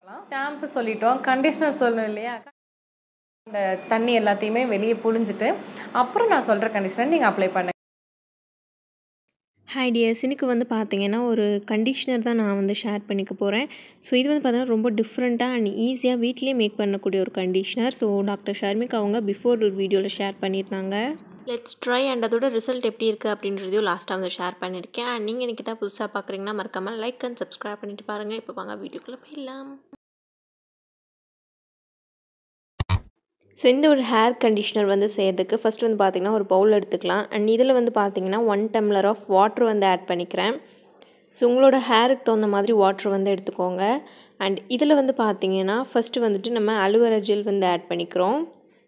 shampoo சொல்லிட்டோம் conditioner சொல்லணும் இல்லையா இந்த தண்ணி எல்லாத்தையுமே வெளியே புழிஞ்சிட்டு அப்புறம் நான் சொல்கிற கண்டிஷ்னர் நீங்கள் அப்ளை பண்ணுங்க ஹாய் டியர்ஸ் இன்னைக்கு வந்து பார்த்தீங்கன்னா ஒரு கண்டிஷ்னர் தான் நான் வந்து ஷேர் பண்ணிக்க போகிறேன் ஸோ இது வந்து பார்த்தீங்கன்னா ரொம்ப டிஃப்ரெண்ட்டாக அண்ட் ஈஸியாக வீட்லேயே மேக் பண்ணக்கூடிய ஒரு கண்டிஷ்னர் ஸோ டாக்டர் ஷர்மிக் அவங்க பிஃபோர் ஒரு வீடியோவில் ஷேர் பண்ணியிருந்தாங்க லெட்ஸ் ட்ரை அண்ட் அதோட ரிசல்ட் எப்படி இருக்குது அப்படின்றதையும் லாஸ்ட்டாக வந்து ஷேர் பண்ணியிருக்கேன் அண்ட் நீங்கள் இன்றைக்கி தான் புதுசாக பார்க்குறீங்கன்னா மறக்காமல் லைக் அண்ட் சப்ஸ்கிரைப் பண்ணிட்டு பாருங்கள் இப்போ வாங்க வீடியோக்குள்ளே போயிடலாம் ஸோ இந்த ஒரு ஹேர் கண்டிஷ்னர் வந்து செய்கிறதுக்கு ஃபஸ்ட் வந்து பார்த்திங்கன்னா ஒரு பவுல் எடுத்துக்கலாம் அண்ட் இதில் வந்து பார்த்திங்கன்னா ஒன் டம்ளர் ஆஃப் வாட்ரு வந்து ஆட் பண்ணிக்கிறேன் ஸோ உங்களோட ஹேருக்கு தகுந்த மாதிரி வாட்ரு வந்து எடுத்துக்கோங்க அண்ட் இதில் வந்து பார்த்திங்கன்னா ஃபஸ்ட்டு வந்துட்டு நம்ம அலுவரா ஜெல் வந்து ஆட் பண்ணிக்கிறோம்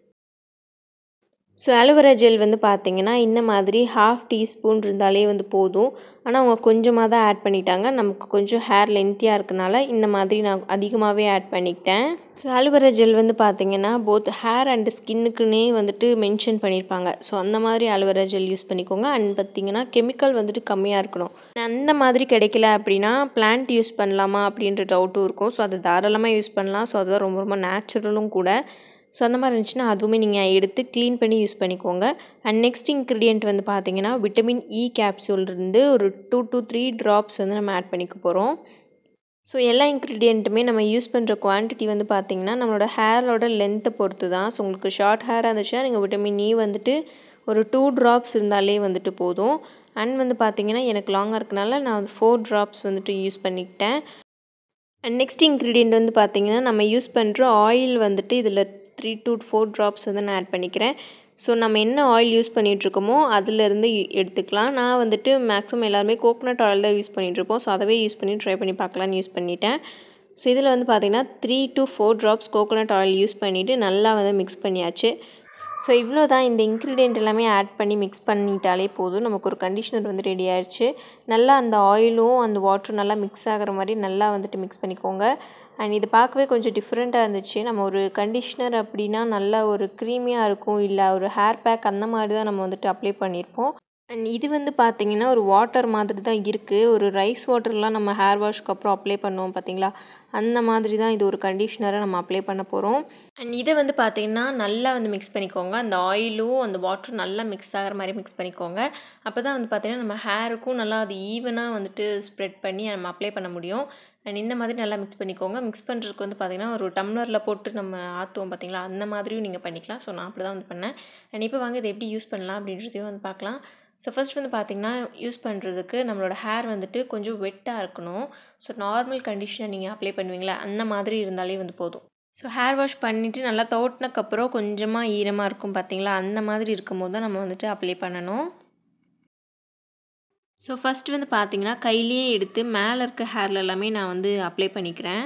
ஸோ அலோவேரா ஜெல் வந்து பார்த்திங்கன்னா இந்த மாதிரி ஹாஃப் டீஸ்பூன் இருந்தாலே வந்து போதும் ஆனால் அவங்க கொஞ்சமாக தான் ஆட் பண்ணிட்டாங்க நமக்கு கொஞ்சம் ஹேர் லென்த்தியாக இருக்கனால இந்த மாதிரி நான் அதிகமாகவே ஆட் பண்ணிக்கிட்டேன் ஸோ அலோவேரா ஜெல் வந்து பார்த்திங்கன்னா போத் ஹேர் அண்ட் ஸ்கின்னுக்குன்னே வந்துட்டு மென்ஷன் பண்ணியிருப்பாங்க ஸோ அந்த மாதிரி அலோவேரா ஜெல் யூஸ் பண்ணிக்கோங்க அண்ட் பார்த்திங்கன்னா கெமிக்கல் வந்துட்டு கம்மியாக இருக்கணும் அந்த மாதிரி கிடைக்கல அப்படின்னா பிளான்ட் யூஸ் பண்ணலாமா அப்படின்ற டவுட்டும் இருக்கும் ஸோ அது தாராளமாக யூஸ் பண்ணலாம் ஸோ அதுதான் ரொம்ப ரொம்ப நேச்சுரலும் கூட ஸோ அந்த மாதிரி இருந்துச்சுன்னா அதுவுமே நீங்கள் எடுத்து க்ளீன் பண்ணி யூஸ் பண்ணிக்கோங்க அண்ட் நெக்ஸ்ட் இன்க்ரீடியண்ட் வந்து பார்த்தீங்கன்னா விட்டமின் இ கேப்சூல் இருந்து ஒரு டூ டு த்ரீ ட்ராப்ஸ் வந்து நம்ம ஆட் பண்ணிக்க போகிறோம் ஸோ எல்லா இன்க்ரீடியண்ட்டுமே நம்ம யூஸ் பண்ணுற குவான்டிட்டி வந்து பார்த்திங்கன்னா நம்மளோட ஹேரோட லென்த்தை பொறுத்து தான் ஸோ உங்களுக்கு ஷார்ட் ஹேராக இருந்துச்சுன்னா நீங்கள் விட்டமின் இ வந்துட்டு ஒரு டூ ட்ராப்ஸ் இருந்தாலே வந்துட்டு போதும் அண்ட் வந்து பார்த்திங்கன்னா எனக்கு லாங்காக இருக்கனால நான் வந்து ஃபோர் ட்ராப்ஸ் வந்துட்டு யூஸ் பண்ணிக்கிட்டேன் அண்ட் நெக்ஸ்ட் இன்க்ரீடியண்ட் வந்து பார்த்திங்கன்னா நம்ம யூஸ் பண்ணுற ஆயில் வந்துட்டு இதில் த்ரீ டு ஃபோர் ட்ராப்ஸ் வந்து நான் ஆட் பண்ணிக்கிறேன் ஸோ நம்ம என்ன ஆயில் யூஸ் பண்ணிகிட்ருக்கோமோ அதிலேருந்து எடுத்துக்கலாம் நான் வந்துட்டு மேக்ஸிமம் எல்லாருமே கோகோனட் ஆயில் தான் யூஸ் பண்ணிகிட்ருப்போம் ஸோ அதவே யூஸ் பண்ணி ட்ரை பண்ணி பார்க்கலான்னு யூஸ் பண்ணிட்டேன் ஸோ இதில் வந்து பார்த்திங்கன்னா three to four drops coconut oil use பண்ணிவிட்டு நல்லா வந்து மிக்ஸ் பண்ணியாச்சு ஸோ இவ்வளோ தான் இந்த இன்க்ரீடியண்ட் எல்லாமே ஆட் பண்ணி மிக்ஸ் பண்ணிட்டாலே போதும் நமக்கு ஒரு கண்டிஷ்னர் வந்து ரெடி ஆயிடுச்சு நல்லா அந்த ஆயிலும் அந்த வாட்டரும் நல்லா மிக்ஸ் ஆகிற மாதிரி நல்லா வந்துட்டு மிக்ஸ் பண்ணிக்கோங்க அண்ட் இது பார்க்கவே கொஞ்சம் டிஃப்ரெண்ட்டாக இருந்துச்சு நம்ம ஒரு கண்டிஷ்னர் அப்படின்னா நல்லா ஒரு க்ரீமியாக இருக்கும் இல்லை ஒரு ஹேர் பேக் அந்த மாதிரி தான் நம்ம வந்துட்டு அப்ளை பண்ணியிருப்போம் அண்ட் இது வந்து பார்த்திங்கன்னா ஒரு வாட்டர் மாதிரி தான் இருக்குது ஒரு ரைஸ் வாட்டர்லாம் நம்ம ஹேர் வாஷ்க்கு அப்புறம் அப்ளை பண்ணுவோம் பார்த்தீங்களா அந்த மாதிரி தான் இது ஒரு கண்டிஷ்னரை நம்ம அப்ளை பண்ண போகிறோம் அண்ட் இதை வந்து பார்த்திங்கன்னா நல்லா வந்து மிக்ஸ் பண்ணிக்கோங்க அந்த ஆயிலும் அந்த வாட்டரும் நல்லா மிக்ஸ் ஆகிற மாதிரி மிக்ஸ் பண்ணிக்கோங்க அப்போ தான் வந்து பார்த்திங்கன்னா நம்ம ஹேருக்கும் நல்லா அது ஈவனாக வந்துட்டு ஸ்ப்ரெட் பண்ணி நம்ம அப்ளை பண்ண முடியும் அண்ட் இந்த மாதிரி நல்லா மிக்ஸ் பண்ணிக்கோங்க மிக்ஸ் பண்ணுறதுக்கு வந்து பார்த்திங்கன்னா ஒரு டம்ளரில் போட்டு நம்ம ஆற்றுவோம் பார்த்திங்களா அந்த மாதிரியும் நீங்கள் பண்ணிக்கலாம் ஸோ நான் அப்படி தான் வந்து பண்ணேன் அண்ட் இப்போ வாங்க இதை எப்படி யூஸ் பண்ணலாம் அப்படின்றதையும் வந்து பார்க்கலாம் ஸோ ஃபஸ்ட் வந்து பார்த்திங்கன்னா யூஸ் பண்ணுறதுக்கு நம்மளோட ஹேர் வந்துட்டு கொஞ்சம் வெட்டாக இருக்கணும் ஸோ நார்மல் கண்டிஷனர் நீங்கள் அப்ளை பண்ணுவீங்களா அந்த மாதிரி இருந்தாலே வந்து போதும் ஸோ ஹேர் வாஷ் பண்ணிவிட்டு நல்லா தோட்டினக்கப்புறம் கொஞ்சமாக ஈரமாக இருக்கும் பார்த்திங்களா அந்த மாதிரி இருக்கும்போது தான் நம்ம வந்துட்டு அப்ளை பண்ணணும் ஸோ ஃபஸ்ட்டு வந்து பார்த்திங்கன்னா கையிலேயே எடுத்து மேலே இருக்க ஹேரில் எல்லாமே நான் வந்து அப்ளை பண்ணிக்கிறேன்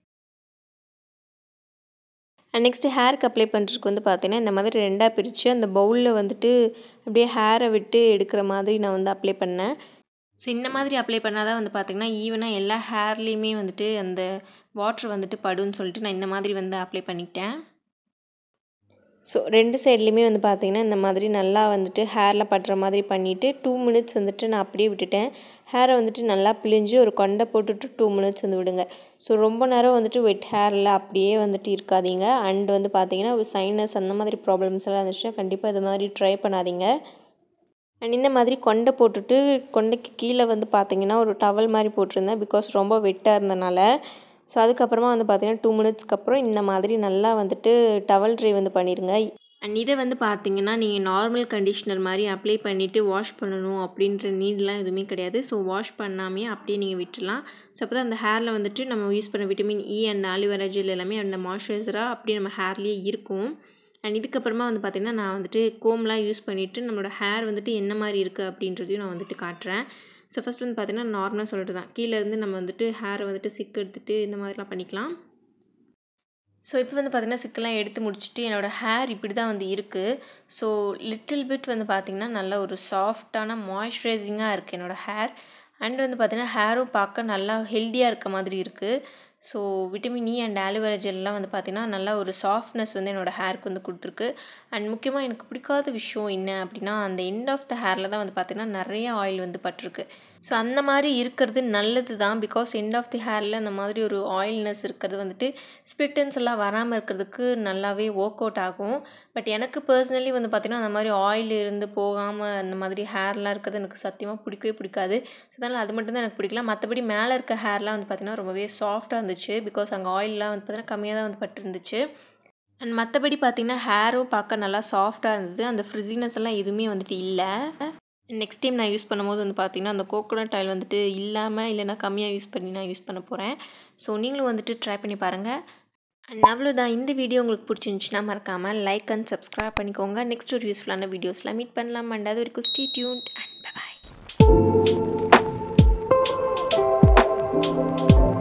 அண்ட் நெக்ஸ்ட்டு ஹேருக்கு அப்ளை பண்ணுறதுக்கு வந்து பார்த்திங்கன்னா இந்த மாதிரி ரெண்டாக பிரித்து அந்த பவுலில் வந்துட்டு அப்படியே ஹேரை விட்டு எடுக்கிற மாதிரி நான் வந்து அப்ளை பண்ணேன் ஸோ இந்த மாதிரி அப்ளை பண்ணால் தான் வந்து பார்த்திங்கன்னா ஈவனாக எல்லா ஹேர்லேயுமே வந்துட்டு அந்த வாட்ரு வந்துட்டு படுன்னு சொல்லிட்டு நான் இந்த மாதிரி வந்து அப்ளை பண்ணிக்கிட்டேன் ஸோ ரெண்டு சைட்லேயுமே வந்து பார்த்திங்கன்னா இந்த மாதிரி நல்லா வந்துட்டு ஹேரில் படுற மாதிரி பண்ணிவிட்டு டூ மினிட்ஸ் வந்துட்டு நான் அப்படியே விட்டுட்டேன் ஹேரை வந்துட்டு நல்லா பிழிஞ்சு ஒரு கொண்டை போட்டுட்டு டூ மினிட்ஸ் வந்து விடுங்க ஸோ ரொம்ப நேரம் வந்துட்டு வெட் ஹேரில் அப்படியே வந்துட்டு இருக்காதீங்க அண்ட் வந்து பார்த்திங்கன்னா சைனஸ் அந்த மாதிரி ப்ராப்ளம்ஸ் எல்லாம் இருந்துச்சுன்னா கண்டிப்பாக இது மாதிரி ட்ரை பண்ணாதீங்க அண்ட் இந்த மாதிரி கொண்டை போட்டுட்டு கொண்டைக்கு கீழே வந்து பார்த்திங்கன்னா ஒரு டவல் மாதிரி போட்டிருந்தேன் பிகாஸ் ரொம்ப வெட்டாக இருந்தனால ஸோ அதுக்கப்புறமா வந்து பார்த்திங்கன்னா டூ மினிட்ஸ்க்கு அப்புறம் இந்த மாதிரி நல்லா வந்துட்டு டவல் ட்ரை வந்து பண்ணிடுங்க அண்ட் இதை வந்து பார்த்திங்கன்னா நீங்கள் நார்மல் கண்டிஷ்னர் மாதிரி அப்ளை பண்ணிவிட்டு வாஷ் பண்ணணும் அப்படின்ற நீட்லாம் எதுவுமே கிடையாது ஸோ வாஷ் பண்ணாமே அப்படியே நீங்கள் விட்டுடலாம் ஸோ அப்போ தான் அந்த ஹேரில் வந்துட்டு நம்ம யூஸ் பண்ண vitamin E and aloe vera gel எல்லாமே அந்த மாய்ஸ்சரைசராக அப்படியே நம்ம ஹேர்லேயே இருக்கும் அண்ட் இதுக்கப்புறமா வந்து பார்த்திங்கன்னா நான் வந்துட்டு கோம்லாம் யூஸ் பண்ணிவிட்டு நம்மளோட ஹேர் வந்துட்டு என்ன மாதிரி இருக்குது அப்படின்றதையும் நான் வந்துட்டு காட்டுறேன் ஸோ ஃபஸ்ட் வந்து பார்த்திங்கன்னா நார்மலாக சொல்லிட்டு தான் கீழேருந்து நம்ம வந்துட்டு ஹேரை வந்துட்டு சிக்கு எடுத்துகிட்டு இந்த மாதிரிலாம் பண்ணிக்கலாம் ஸோ இப்போ வந்து பார்த்திங்கன்னா சிக்கெல்லாம் எடுத்து முடிச்சுட்டு என்னோடய ஹேர் இப்படி தான் வந்து இருக்குது ஸோ லிட்டில் பிட் வந்து பார்த்திங்கன்னா நல்ல ஒரு சாஃப்டான மாய்ஸ்சரைசிங்காக இருக்குது என்னோடய ஹேர் அண்ட் வந்து பார்த்திங்கன்னா ஹேரும் பார்க்க நல்லா ஹெல்த்தியாக இருக்க மாதிரி இருக்குது so vitamin E and aloe vera ஜெல்லாம் வந்து பார்த்திங்கன்னா நல்லா ஒரு சாஃப்ட்னஸ் வந்து என்னோடய ஹேருக்கு வந்து கொடுத்துருக்கு அண்ட் முக்கியமாக எனக்கு பிடிக்காத விஷயம் என்ன அப்படின்னா அந்த எண்ட் ஆஃப் த ஹேரில் தான் வந்து பார்த்திங்கன்னா நிறைய ஆயில் வந்து பட்டிருக்கு ஸோ அந்த மாதிரி இருக்கிறது நல்லது தான் பிகாஸ் எண்ட் ஆஃப் தி ஹேரில் அந்த மாதிரி ஒரு ஆயில்னஸ் இருக்கிறது வந்துட்டு ஸ்பிளிட்டன்ஸ் எல்லாம் வராமல் இருக்கிறதுக்கு நல்லாவே ஒர்க் அவுட் ஆகும் பட் எனக்கு பர்சனலி வந்து பார்த்திங்கன்னா அந்த மாதிரி ஆயில் இருந்து போகாமல் அந்த மாதிரி ஹேர்லாம் இருக்கிறது எனக்கு சத்தியமாக பிடிக்கவே பிடிக்காது ஸோ அதனால் அது மட்டும் தான் எனக்கு பிடிக்கல மற்றபடி மேலே இருக்க ஹேர்லாம் வந்து பார்த்திங்கன்னா ரொம்பவே சாஃப்டாக இருந்துச்சு பிகாஸ் அங்கே ஆயிலெலாம் வந்து பார்த்திங்கன்னா கம்மியாக தான் வந்து பட்டிருந்துச்சு அண்ட் மற்றபடி பார்த்திங்கன்னா ஹேரும் பார்க்க நல்லா சாஃப்டாக இருந்தது அந்த ஃப்ரிஸினஸ் எல்லாம் எதுவுமே வந்துட்டு இல்லை நெக்ஸ்ட் டைம் நான் யூஸ் பண்ணும்போது வந்து பார்த்திங்கன்னா அந்த கோகோனட் ஆயில் வந்துட்டு இல்லாமல் இல்லைனா கம்மியாக யூஸ் பண்ணி நான் யூஸ் பண்ண போகிறேன் ஸோ நீங்களும் வந்துட்டு ட்ரை பண்ணி பாருங்கள் அண்ட் அவ்வளோதான் இந்த வீடியோ உங்களுக்கு பிடிச்சிருந்துச்சுன்னா மறக்காமல் லைக் அண்ட் சப்ஸ்கிரைப் பண்ணிக்கோங்க நெக்ஸ்ட் ஒரு யூஸ்ஃபுல்லான வீடியோஸில் மீட் பண்ணலாம் அண்ட் அது வரைக்கும் ஸ்டே டியூன் அண்ட் பாய்